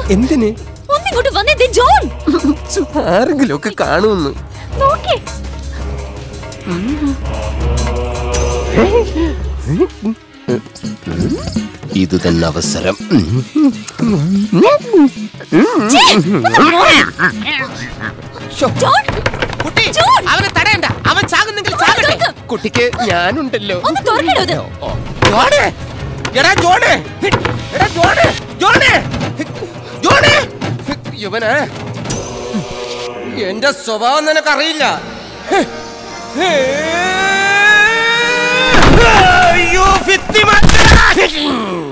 എന്തിന് ഒന്നിങ്ങോട്ട് വന്നേ ദേ ജോൺ ആരെങ്കിലും ഒക്കെ കാണുമെന്ന് നോക്കേ ഇത് തന്നെ അവസരം ജോൺ കുട്ടി ജോൺ! അവനെ തടയണ്ട അവൻ ചാകുന്നെങ്കിൽ ചാകട്ടെ തുറക്ക്. കുട്ടിക്ക് ഞാനുണ്ടല്ലോ ഒന്ന് തുറക്കടോ ഇത് ജോണേ എടാ ജോണേ എടാ ജോണേ ജോണേ ജോണേ യുവന് എന്റെ സ്വഭാവം നിനക്കറിയില്ല അയ്യോ ഭിത്തി മാറ്റാ